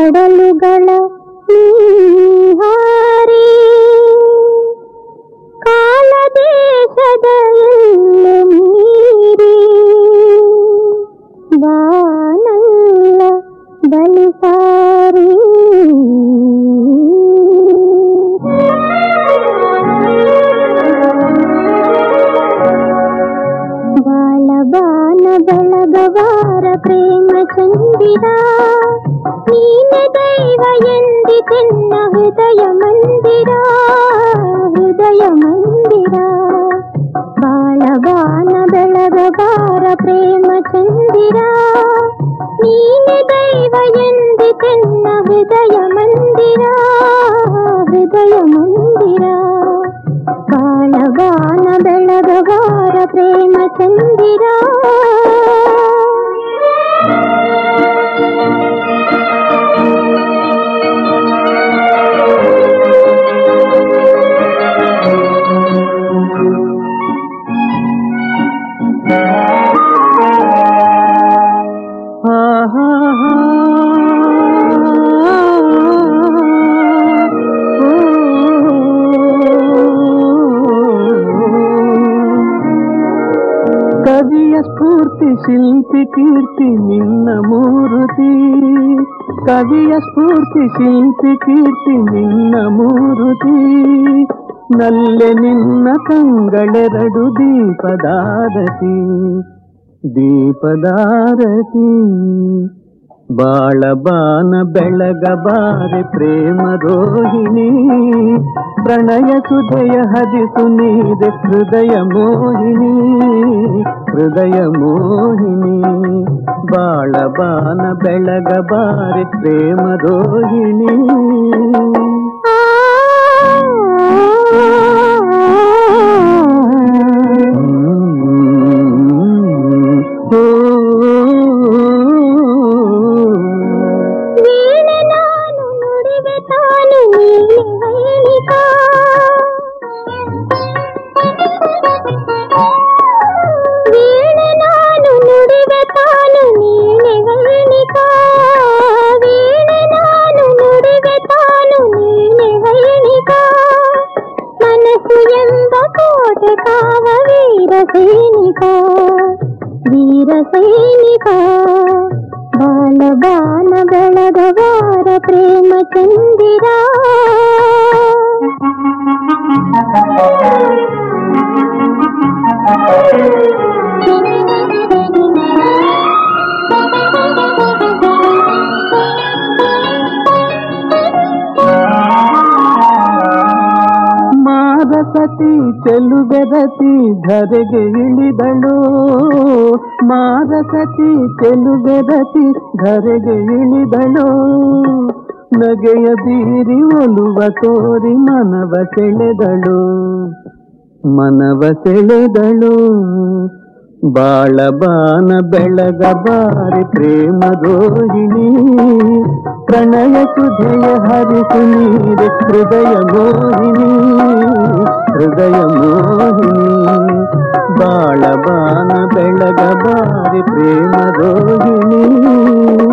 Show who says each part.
Speaker 1: ಕಡಲುಗಳ ನೀಹಾರಿ ಕಾಲ ದೇಶದ ಎಲ್ಲೆ ಮೀರಿ ಬಾನಲ್ಲ ಬಲಿಸಾರಿ ಬಾಲಬಾನ ಬೆಳಗವಾರ ಪ್ರೇಮ ಚಂದಿರ ನೀನೆ ದೈವ ಎಂದಿತೆನ್ನ ಹೃದಯ ಮಂದಿರ ಹೃದಯ ಮಂದಿರ ಬಾಳಬಾನ ಬೆಳಗವಾರ ಪ್ರೇಮ ಚಂದಿರ ನೀನೆ ದೈವ ಎಂದಿತೆನ್ನ ಹೃದಯ ಮಂದಿರ ಹೃದಯ ಮಂದಿರ ಬಾಳಗಾನ ಬೆಳಗವಾರ ಪ್ರೇಮ ಚಂದಿರ
Speaker 2: ಹಾ ಹಾ ಹಾ ಕವಿಯ ಸ್ಫೂರ್ತಿ ಶಿಲ್ಪಿ ಕೀರ್ತಿ ನಿನ್ನ ಮೂರುತಿ ಕವಿಯ ಸ್ಫೂರ್ತಿ ಶಿಲ್ಪಿ ಕೀರ್ತಿ ನಿನ್ನ ಮೂರುತಿ ನಲ್ಲೆ ನಿನ್ನ ಕಂಗಳೆರಡು ದೀಪದಾರತಿ ದೀಪದಾರತಿ ಬಾಳಬಾನ ಬೆಳಗಬಾರೆ ಪ್ರೇಮ ರೋಹಿಣಿ ಪ್ರಣಯ ಸುಧಯ ಹದಿಸು ನೀದೆ ಹೃದಯ ಮೋಹಿನಿ ಹೃದಯ ಮೋಹಿನಿ ಬಾಳಬಾನ ಬೆಳಗಬಾರೆ ಪ್ರೇಮ ರೋಹಿಣಿ
Speaker 1: ವೀಣೆ ನಾನು ನುಡಿವೆ ತಾನು ನೀನೆ ವೈಣಿಕ ವೀಣೆ ನಾನು ನುಡಿವೆ ತಾನು ನೀನೆ ವೈಣಿಕ ವೀಣೆ ನಾನು ನುಡಿವೆ ತಾನು ನೀನೆ ವೈಣಿಕ ಮನಸ್ಸು ಎಂಬ ಕೋಟೆ ಕಾವ ವೀರ ಸೈನಿಕ ವೀರ ಸೈನಿಕ ಬಾಲಗಾನ ಬೆಳಗವಾರ ಪ್ರೇಮ ಚಂದಿರ
Speaker 2: ಮಾರಸತಿ ಚೆಲುಬೆರತಿ ಧರೆಗೆ ಇಳಿದಳು ಮಾರಸತಿ ಚೆಲುಬೆರತಿ ಧರೆಗೆ ಇಳಿದಳು ನಗೆಯ ಬೀರಿ ಒಲುವ ತೋರಿ ಮನವ ಸೆಳೆದಳು ಮನವ ಸೆಳೆದಳು ಬಾಳಬಾನ ಬೆಳಗಬಾರಿ ಪ್ರೇಮ ರೋಹಿಣಿ ಪ್ರಣಯ ಸುಧೆಯ ಹರಿಸು ನೀರೆ ಹೃದಯ ಮೋಹಿನಿ ಹೃದಯ ಮೋಹಿನಿ ಬಾಳಬಾನ ಬೆಳಗಬಾರಿ ಪ್ರೇಮ ರೋಹಿಣಿ